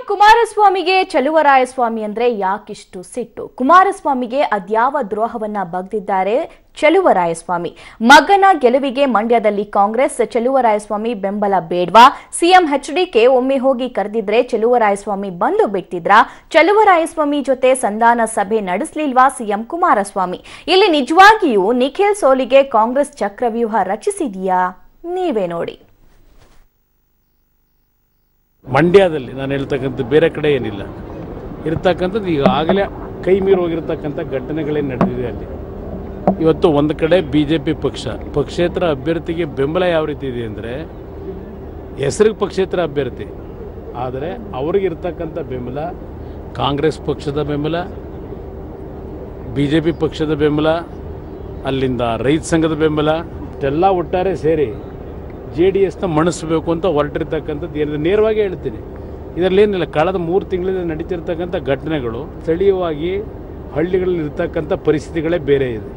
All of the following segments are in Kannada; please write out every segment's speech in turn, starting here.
ಕುಮಾರಸ್ವಾಮಿಗೆ ಚಲುವರಾಯಸ್ವಾಮಿ ಅಂದ್ರೆ ಯಾಕಿಷ್ಟು ಸಿಟ್ಟು ಕುಮಾರಸ್ವಾಮಿಗೆ ಅದ್ಯಾವ ದ್ರೋಹವನ್ನ ಬಗ್ದಿದ್ದಾರೆ ಚಲುವರಾಯಸ್ವಾಮಿ ಮಗನ ಗೆಲುವಿಗೆ ಮಂಡ್ಯದಲ್ಲಿ ಕಾಂಗ್ರೆಸ್ ಚಲುವರಾಯಸ್ವಾಮಿ ಬೆಂಬಲ ಬೇಡ್ವಾ ಸಿಎಂ ಎಚ್ಡಿಕೆ ಒಮ್ಮೆ ಹೋಗಿ ಕರೆದಿದ್ರೆ ಚಲುವರಾಯಸ್ವಾಮಿ ಬಂದು ಬಿಡ್ತಿದ್ರ ಚಲುವರಾಯಸ್ವಾಮಿ ಜೊತೆ ಸಂಧಾನ ಸಭೆ ನಡೆಸಲಿಲ್ವಾ ಸಿಎಂ ಕುಮಾರಸ್ವಾಮಿ ಇಲ್ಲಿ ನಿಜವಾಗಿಯೂ ನಿಖಿಲ್ ಸೋಲಿಗೆ ಕಾಂಗ್ರೆಸ್ ಚಕ್ರವ್ಯೂಹ ರಚಿಸಿದೆಯಾ ನೀವೇ ನೋಡಿ ಮಂಡ್ಯದಲ್ಲಿ ನಾನು ಹೇಳ್ತಕ್ಕಂಥ ಬೇರೆ ಕಡೆ ಏನಿಲ್ಲ ಇರ್ತಕ್ಕಂಥದ್ದು ಈಗಾಗಲೇ ಕೈ ಮೀರಿ ಹೋಗಿರ್ತಕ್ಕಂಥ ಘಟನೆಗಳೇನು ನಡೆದಿದೆ ಅಲ್ಲಿ ಇವತ್ತು ಒಂದು ಕಡೆ ಬಿ ಜೆ ಪಿ ಪಕ್ಷ ಪಕ್ಷೇತರ ಅಭ್ಯರ್ಥಿಗೆ ಬೆಂಬಲ ಯಾವ ರೀತಿ ಇದೆ ಅಂದರೆ ಹೆಸರಿಗೆ ಪಕ್ಷೇತರ ಅಭ್ಯರ್ಥಿ ಆದರೆ ಅವ್ರಿಗಿರ್ತಕ್ಕಂಥ ಬೆಂಬಲ ಕಾಂಗ್ರೆಸ್ ಪಕ್ಷದ ಬೆಂಬಲ ಬಿ ಜೆ ಪಿ ಪಕ್ಷದ ಬೆಂಬಲ ಅಲ್ಲಿಂದ ರೈತ ಸಂಘದ ಬೆಂಬಲ ಇಷ್ಟೆಲ್ಲ ಒಟ್ಟಾರೆ ಸೇರಿ ಜೆ ಡಿ ಎಸ್ನ ಮಣಿಸ್ಬೇಕು ಅಂತ ಹೊರಟಿರ್ತಕ್ಕಂಥದ್ದು ಏನಿದೆ ನೇರವಾಗಿ ಹೇಳ್ತೀನಿ ಇದರಲ್ಲಿ ಏನಿಲ್ಲ ಕಳೆದ ಮೂರು ತಿಂಗಳಿಂದ ನಡೀತಿರ್ತಕ್ಕಂಥ ಘಟನೆಗಳು ಸ್ಥಳೀಯವಾಗಿ ಹಳ್ಳಿಗಳಲ್ಲಿ ಇರ್ತಕ್ಕಂಥ ಪರಿಸ್ಥಿತಿಗಳೇ ಬೇರೆ ಇದೆ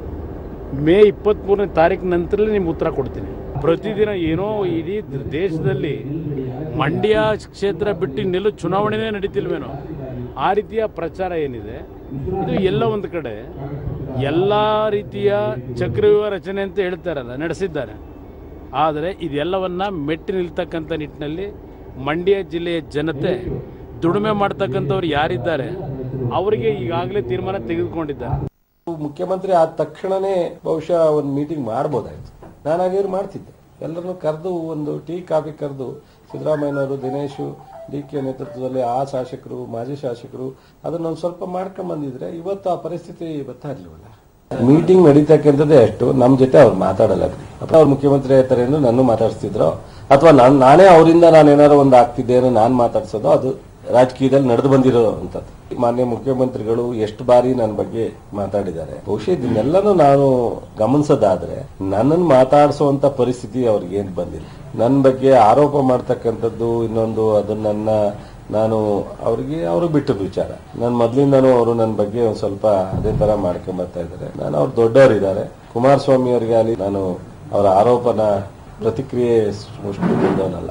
ಮೇ ಇಪ್ಪತ್ತ್ಮೂರನೇ ತಾರೀಕು ನಂತರಲೇ ನಿಮ್ಗೆ ಉತ್ತರ ಕೊಡ್ತೀನಿ ಪ್ರತಿದಿನ ಏನೋ ಇಡೀ ದೇಶದಲ್ಲಿ ಮಂಡ್ಯ ಕ್ಷೇತ್ರ ಬಿಟ್ಟು ಇನ್ನೆಲ್ಲೂ ಚುನಾವಣೆನೇ ನಡೀತಿಲ್ವೇನೋ ಆ ರೀತಿಯ ಪ್ರಚಾರ ಏನಿದೆ ಇದು ಎಲ್ಲ ಒಂದು ಕಡೆ ಎಲ್ಲ ರೀತಿಯ ಚಕ್ರವ್ಯೂಹ ರಚನೆ ಅಂತ ಹೇಳ್ತಾರಲ್ಲ ನಡೆಸಿದ್ದಾರೆ ಆದರೆ ಇದೆಲ್ಲವನ್ನ ಮೆಟ್ಟಿ ನಿಲ್ತಕ್ಕಂಥ ನಿಟ್ಟಿನಲ್ಲಿ ಮಂಡ್ಯ ಜಿಲ್ಲೆಯ ಜನತೆ ದುಡಿಮೆ ಮಾಡ್ತಕ್ಕಂಥವ್ರು ಯಾರಿದ್ದಾರೆ ಅವರಿಗೆ ಈಗಾಗಲೇ ತೀರ್ಮಾನ ತೆಗೆದುಕೊಂಡಿದ್ದಾರೆ ಮುಖ್ಯಮಂತ್ರಿ ಆದ ತಕ್ಷಣನೇ ಬಹುಶಃ ಒಂದು ಮೀಟಿಂಗ್ ಮಾಡ್ಬೋದಾಯ್ತು ನಾನಾಗಿದ್ರು ಮಾಡ್ತಿದ್ದೆ ಎಲ್ಲರನ್ನು ಕರೆದು ಒಂದು ಟೀ ಕಾಫಿ ಕರೆದು ಸಿದ್ದರಾಮಯ್ಯನವರು ದಿನೇಶು ಡಿ ಕೆ ನೇತೃತ್ವದಲ್ಲಿ ಆ ಶಾಸಕರು ಮಾಜಿ ಶಾಸಕರು ಅದನ್ನೊಂದು ಸ್ವಲ್ಪ ಮಾಡ್ಕೊಂಡ್ ಬಂದಿದ್ರೆ ಇವತ್ತು ಆ ಪರಿಸ್ಥಿತಿ ಬರ್ತಾ ಇರ್ಲಿಲ್ಲ ಮೀಟಿಂಗ್ ನಡೀತಕ್ಕಂಥದ್ದೇ ಅಷ್ಟು ನಮ್ಮ ಜೊತೆ ಅವ್ರು ಮಾತಾಡಲ್ಲ ಅಥವಾ ಅವ್ರು ಮುಖ್ಯಮಂತ್ರಿ ಆಯ್ತಾರೆ ಎಂದು ನನ್ನ ಮಾತಾಡಿಸ್ತಿದ್ರು ಅಥವಾ ನಾನು ನಾನೇ ಅವರಿಂದ ನಾನು ಏನಾದ್ರು ಒಂದು ಆಗ್ತಿದ್ದೇನೋ ನಾನು ಮಾತಾಡ್ಸೋದು ಅದು ರಾಜಕೀಯದಲ್ಲಿ ನಡೆದು ಬಂದಿರೋ ಅಂತದ್ದು ಮಾನ್ಯ ಮುಖ್ಯಮಂತ್ರಿಗಳು ಎಷ್ಟು ಬಾರಿ ನನ್ನ ಬಗ್ಗೆ ಮಾತಾಡಿದ್ದಾರೆ ಬಹುಶಃ ಇದನ್ನೆಲ್ಲನೂ ನಾನು ಗಮನಿಸೋದಾದ್ರೆ ನನ್ನನ್ನು ಮಾತಾಡಿಸುವಂತ ಪರಿಸ್ಥಿತಿ ಅವ್ರಿಗೆ ಏನ್ ಬಂದಿಲ್ಲ ನನ್ನ ಬಗ್ಗೆ ಆರೋಪ ಮಾಡ್ತಕ್ಕಂಥದ್ದು ಇನ್ನೊಂದು ಅದನ್ನ ನಾನು ಅವ್ರಿಗೆ ಅವರು ಬಿಟ್ಟದ ವಿಚಾರ ನನ್ನ ಮೊದಲಿಂದನೂ ಅವರು ನನ್ನ ಬಗ್ಗೆ ಒಂದು ಸ್ವಲ್ಪ ಅದೇ ತರ ಮಾಡ್ಕೊಂಡ್ ಬರ್ತಾ ಇದ್ದಾರೆ ನಾನು ಅವ್ರು ದೊಡ್ಡವರಿದ್ದಾರೆ ಕುಮಾರಸ್ವಾಮಿ ಅವರಿಗೆ ಅಲ್ಲಿ ನಾನು ಅವರ ಆರೋಪನ ಪ್ರತಿಕ್ರಿಯೆ ಅಷ್ಟು ಬಂದವನಲ್ಲ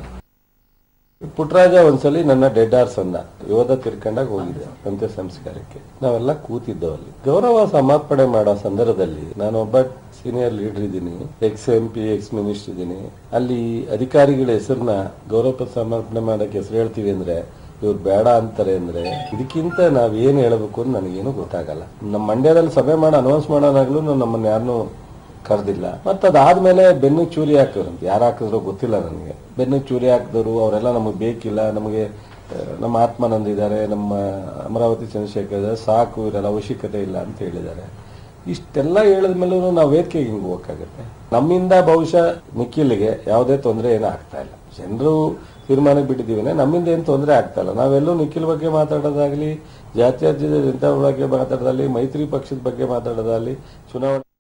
ಪುಟ್ಟರಾಜ ಒಂದ್ಸಲಿ ನನ್ನ ಡೆಡ್ ಆರ್ಸ್ ಅನ್ನ ಯೋಧ ತಿರ್ಕೊಂಡಾಗ ಹೋಗಿದ್ದೆ ಅಂತ್ಯ ಸಂಸ್ಕಾರಕ್ಕೆ ನಾವೆಲ್ಲ ಕೂತಿದ್ದೋ ಅಲ್ಲಿ ಗೌರವ ಸಮರ್ಪಣೆ ಮಾಡೋ ಸಂದರ್ಭದಲ್ಲಿ ನಾನು ಒಬ್ಬ ಸೀನಿಯರ್ ಲೀಡರ್ ಇದ್ದೀನಿ ex M P ex minister ಇದ್ದೀನಿ ಅಲ್ಲಿ ಅಧಿಕಾರಿಗಳ ಹೆಸರನ್ನ ಗೌರವ ಸಮರ್ಪಣೆ ಮಾಡಕ್ಕೆ ಹೆಸರು ಹೇಳ್ತೀವಿ ಅಂದ್ರೆ ಇವ್ರು ಬೇಡ ಅಂತಾರೆ ಅಂದ್ರೆ ಇದಕ್ಕಿಂತ ನಾವ್ ಏನ್ ಹೇಳ್ಬೇಕು ಅಂತ ನನಗೇನು ಗೊತ್ತಾಗಲ್ಲ ನಮ್ಮ ಮಂಡ್ಯದಲ್ಲಿ ಸಭೆ ಮಾಡಿ ಅನೌನ್ಸ್ ಮಾಡೋನಾಗ್ಲೂ ನಮ್ಮನ್ನ ಯಾರನ್ನೂ ಕರೆದಿಲ್ಲ ಮತ್ತೆ ಅದಾದ್ಮೇಲೆ ಬೆನ್ನು ಚೂರಿ ಹಾಕಿದ್ರು ಯಾರು ಹಾಕಿದ್ರು ಗೊತ್ತಿಲ್ಲ ನನಗೆ ಬೆನ್ನು ಚೂರಿ ಹಾಕಿದವರು ಅವರೆಲ್ಲ ನಮಗೆ ಬೇಕಿಲ್ಲ ನಮಗೆ ಆ, ನಮ್ಮ ಆತ್ಮಾನಂದ ಇದ್ದಾರೆ ನಮ್ಮ ಅಮರಾವತಿ ಚಂದ್ರಶೇಖರ್ ಇದ್ದಾರೆ ಸಾಕು ಇವರೆಲ್ಲ ಅವಶ್ಯಕತೆ ಇಲ್ಲ ಅಂತ ಹೇಳಿದ್ದಾರೆ ಇಷ್ಟೆಲ್ಲ ಹೇಳಿದ ಮೇಲೂ ನಾವು ವೇದಿಕೆಗೆ ಹಿಂಗೆ ಹೋಗಕ್ಕಾಗತ್ತೆ ನಮ್ಮಿಂದ ಬಹುಶಃ ನಿಖಿಲ್ಗೆ ಯಾವುದೇ ತೊಂದರೆ ಏನೂ ಆಗ್ತಾ ಇಲ್ಲ ಜನರು ತೀರ್ಮಾನ ಬಿಟ್ಟಿದ್ದೀವಿ ನಮ್ಮಿಂದ ಏನು ತೊಂದರೆ ಆಗ್ತಾ ಇಲ್ಲ ನಾವೆಲ್ಲೂ ನಿಖಿಲ್ ಬಗ್ಗೆ ಮಾತಾಡೋದಾಗ್ಲಿ ಜಾತ್ಯತೀತ ಜನತಾ ಬಗ್ಗೆ ಮಾತಾಡೋದಾಗ್ಲಿ ಮೈತ್ರಿ ಪಕ್ಷದ ಬಗ್ಗೆ ಮಾತಾಡೋದಾಗ್ಲಿ ಚುನಾವಣೆ